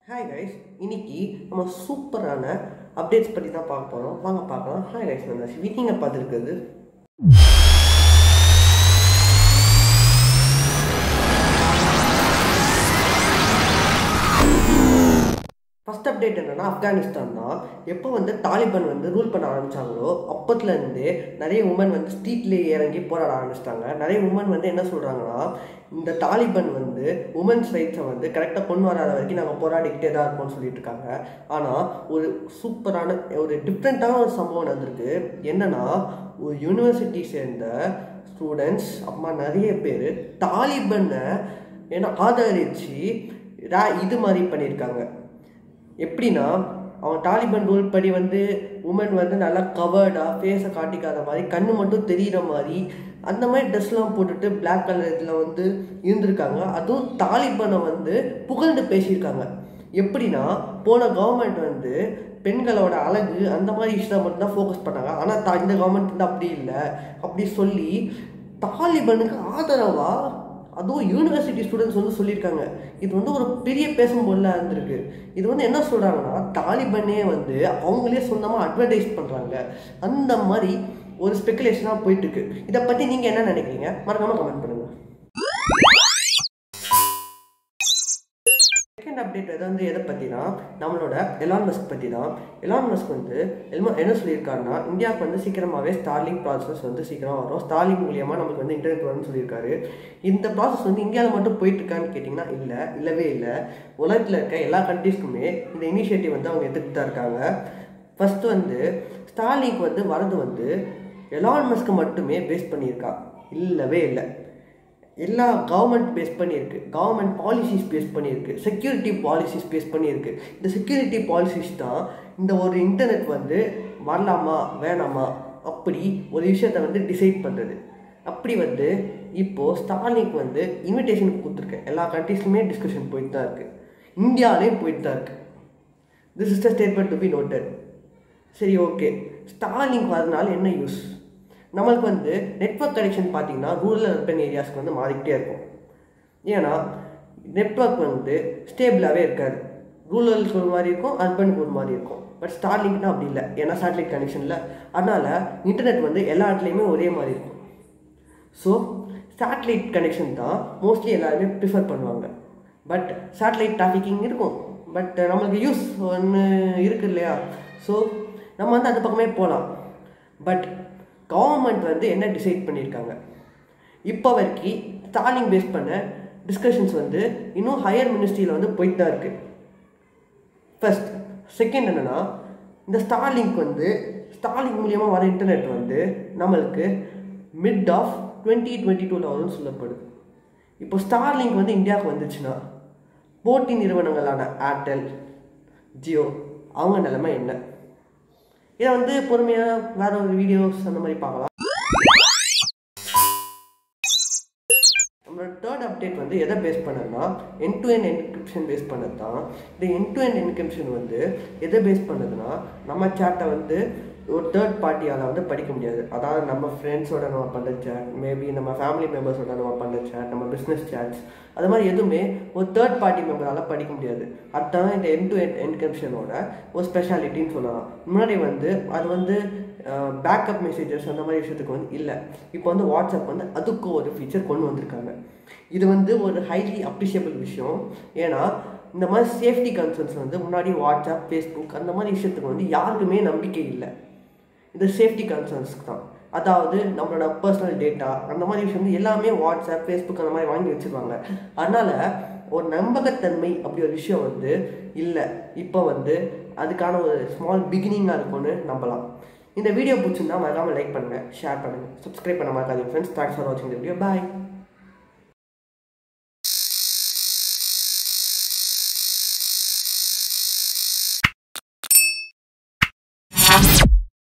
hi guys இன்னைக்கு நம்ம சூப்பரான அப்டேட்ஸ் பற்றி தான் பார்க்க போகிறோம் வாங்க பார்க்கலாம் ஹாய் கைஸ் நான் சிவி நீங்கள் பார்த்துருக்குது ஃபஸ்ட் அப்டேட் என்னன்னா ஆப்கானிஸ்தான் தான் எப்போ வந்து தாலிபான் வந்து ரூல் பண்ண ஆரம்பிச்சாங்களோ அப்பத்துலேருந்தே நிறைய உமன் வந்து ஸ்ட்ரீட்லேயே இறங்கி போராட ஆரம்பிச்சிட்டாங்க நிறைய உமன் வந்து என்ன சொல்கிறாங்கன்னா இந்த தாலிபான் வந்து உமன்ஸ் ரைட்ஸை வந்து கரெக்டாக கொண்டு வராத வரைக்கும் நாங்கள் போராடிக்கிட்டே தான் இருப்போம்னு சொல்லிட்டு இருக்காங்க ஆனால் ஒரு சூப்பரான ஒரு டிஃப்ரெண்ட்டான ஒரு சம்பவம் நடந்திருக்கு என்னன்னா ஒரு யூனிவர்சிட்டி சேர்ந்த ஸ்டூடெண்ட்ஸ் அம்மா நிறைய பேர் தாலிபனை ஏன்னா ஆதரித்து இது மாதிரி பண்ணியிருக்காங்க எப்படின்னா அவன் தாலிபான் ரூல் படி வந்து உமன் வந்து நல்லா கவர்டாக ஃபேஸை காட்டிக்காத மாதிரி கண்ணு மட்டும் தெரிகிற மாதிரி அந்த மாதிரி ட்ரெஸ்லாம் போட்டுட்டு பிளாக் கலர் இதில் வந்து இருந்திருக்காங்க அதுவும் தாலிபானை வந்து புகழ்ந்து பேசியிருக்காங்க எப்படின்னா போன கவர்மெண்ட் வந்து பெண்களோட அழகு அந்த மாதிரி விஷயத்தை மட்டும் தான் ஃபோக்கஸ் பண்ணாங்க ஆனால் தா இந்த கவர்மெண்ட் வந்து அப்படி இல்லை அப்படி சொல்லி தாலிபனுக்கு ஆதரவாக அதுவும் யூனிவர்சிட்டி ஸ்டூடெண்ட்ஸ் வந்து சொல்லியிருக்காங்க இது வந்து ஒரு பெரிய பேசும் பொருளாக இருந்திருக்கு இது வந்து என்ன சொல்கிறாங்கன்னா தாலிபனே வந்து அவங்களே சொந்தமாக அட்வர்டைஸ் பண்ணுறாங்க அந்த மாதிரி ஒரு ஸ்பெகுலேஷனாக போயிட்டுருக்கு இதை பற்றி நீங்கள் என்ன நினைக்கிறீங்க மறக்காமல் கமெண்ட் பண்ணுங்கள் செகண்ட் அப்டேட் எதை வந்து எதை பற்றினா நம்மளோட எலான் மஸ்க் பற்றி தான் எலான் மஸ்க் வந்து எல்மோ என்ன சொல்லியிருக்காருன்னா இந்தியாவுக்கு வந்து சீக்கிரமாகவே ஸ்டார்லிங் ப்ராசஸ் வந்து சீக்கிரம் வரும் ஸ்டார்லிங் மூலியமாக நமக்கு வந்து இன்டர்நெட் வரும்னு சொல்லியிருக்காரு இந்த ப்ராசஸ் வந்து இந்தியாவில் மட்டும் போயிட்டுருக்கான்னு கேட்டிங்கன்னா இல்லை இல்லவே இல்லை உலகத்தில் இருக்க எல்லா கண்ட்ரீஸ்க்குமே இந்த இனிஷியேட்டிவ் வந்து அவங்க எடுத்துகிட்டு தான் இருக்காங்க ஃபஸ்ட்டு வந்து ஸ்டார்லிங்க் வந்து வரது வந்து எலான் மஸ்க்கு மட்டுமே பேஸ் பண்ணியிருக்கா இல்லவே இல்லை எல்லா கவர்மெண்ட் பேஸ் பண்ணியிருக்கு கவர்மெண்ட் பாலிசிஸ் பேஸ் பண்ணியிருக்கு செக்யூரிட்டி பாலிசிஸ் பேஸ் பண்ணியிருக்கு இந்த செக்யூரிட்டி பாலிசிஸ் தான் இந்த ஒரு இன்டர்நெட் வந்து வரலாமா வேணாமா அப்படி ஒரு விஷயத்தை வந்து டிசைட் பண்ணுறது அப்படி வந்து இப்போது ஸ்டாலினுக்கு வந்து இன்விடேஷன் கொடுத்துருக்கேன் எல்லா கண்ட்ரீஸ்லையுமே டிஸ்கஷன் போயிட்டு தான் இருக்குது இந்தியாவிலையும் போயிட்டு தான் இருக்குது this is the statement to be noted சரி ஓகே ஸ்டாலிங் வரதுனால என்ன யூஸ் நம்மளுக்கு வந்து நெட்ஒர்க் கனெக்ஷன் பார்த்தீங்கன்னா ரூரல் அர்பன் ஏரியாஸ்க்கு வந்து மாறிக்கிட்டே இருக்கும் ஏன்னா நெட்ஒர்க் வந்து ஸ்டேபிளாகவே இருக்காது ரூரலுக்கு ஒரு மாதிரி இருக்கும் அர்பனுக்கு ஒரு மாதிரி இருக்கும் பட் ஸ்டார்லிங்க்னா அப்படி இல்லை ஏன்னா சேட்டலைட் கனெக்ஷனில் அதனால் இன்டர்நெட் வந்து எல்லா இடத்துலையுமே ஒரே மாதிரி இருக்கும் ஸோ சேட்டலைட் கனெக்ஷன் தான் மோஸ்ட்லி எல்லாருமே ப்ரிஃபர் பண்ணுவாங்க பட் சேட்டலைட் டிராஃபிக்கிங் இருக்கும் பட் நம்மளுக்கு யூஸ் ஒன்று இருக்குது இல்லையா ஸோ நம்ம வந்து அந்த பக்கமே போகலாம் பட் கவர்மெண்ட் வந்து என்ன டிசைட் பண்ணியிருக்காங்க இப்போ வரைக்கும் ஸ்டாலிங் பேஸ் பண்ண டிஸ்கஷன்ஸ் வந்து இன்னும் ஹையர் மினிஸ்ட்ரியில் வந்து போயிட்டு தான் இருக்குது ஃபஸ்ட் செகண்ட் என்னென்னா இந்த ஸ்டார்லிங்க் வந்து ஸ்டார்லிங் மூலியமாக வர இன்டர்நெட் வந்து நம்மளுக்கு மிட் ஆஃப் டுவெண்ட்டி டுவெண்ட்டி டூவில் வரும்னு சொல்லப்படுது இப்போ ஸ்டார்லிங்க் வந்து இந்தியாவுக்கு வந்துச்சுன்னா போட்டி நிறுவனங்களான ஏர்டெல் ஜியோ அவங்க நிலைமை என்ன இதை வந்து பொறுமையாக வேற ஒரு வீடியோஸ் அந்த மாதிரி பார்க்கலாம் நம்மளோட தேர்ட் அப்டேட் வந்து எதை பேஸ் பண்ணதுன்னா end to end encryption base பண்ணது தான் இந்த என் டு என் என்கிரிப்ஷன் வந்து எதை பேஸ் பண்ணதுன்னா நம்ம சேட்டை வந்து ஒரு தேர்ட் பார்ட்டியால் வந்து படிக்க முடியாது அதாவது நம்ம ஃப்ரெண்ட்ஸோட நம்ம பண்ணுற சேட் மேபி நம்ம ஃபேமிலி மெம்பர்ஸோட நம்ம பண்ணுற சேட் நம்ம பிஸ்னஸ் சேட்ஸ் அது மாதிரி எதுவுமே ஒரு தேர்ட் பார்ட்டி மெம்பரால் படிக்க முடியாது அதுதான் இந்த என் டு என் என்கிரிப்ஷனோட ஒரு ஸ்பெஷாலிட்டின்னு சொல்லலாம் முன்னாடி வந்து அது வந்து பேக்கப் மெசேஜஸ் அந்த மாதிரி விஷயத்துக்கு வந்து இல்லை இப்போ வந்து வாட்ஸ்அப் வந்து அதுக்கு ஒரு ஃபீச்சர் கொண்டு வந்திருக்காங்க இது வந்து ஒரு ஹைலி அப்ரிஷியபிள் விஷயம் ஏன்னா இந்த மாதிரி சேஃப்டி கன்சர்ன்ஸ் வந்து முன்னாடி வாட்ஸ்அப் ஃபேஸ்புக் அந்த மாதிரி விஷயத்துக்கு வந்து யாருக்குமே நம்பிக்கை இல்லை இந்த சேஃப்டி கன்சர்ன்ஸ்க்கு தான் அதாவது நம்மளோட பர்சனல் டேட்டா அந்த மாதிரி விஷயம் வந்து எல்லாமே வாட்ஸ்அப் ஃபேஸ்புக் அந்த மாதிரி வாங்கி வச்சுருவாங்க அதனால் ஒரு நம்பகத்தன்மை அப்படி ஒரு விஷயம் வந்து இல்லை இப்போ வந்து அதுக்கான ஒரு ஸ்மால் பிகினிங்காக இருக்கும்னு நம்பலாம் இந்த வீடியோ பிடிச்சிருந்தா மறக்காமல் லைக் பண்ணுங்கள் ஷேர் பண்ணுங்கள் சப்ஸ்கிரைப் பண்ண மறக்காதீங்க ஃப்ரெண்ட்ஸ் தேங்க்ஸ் ஃபார் வாட்சிங் த வீடியோ பாய்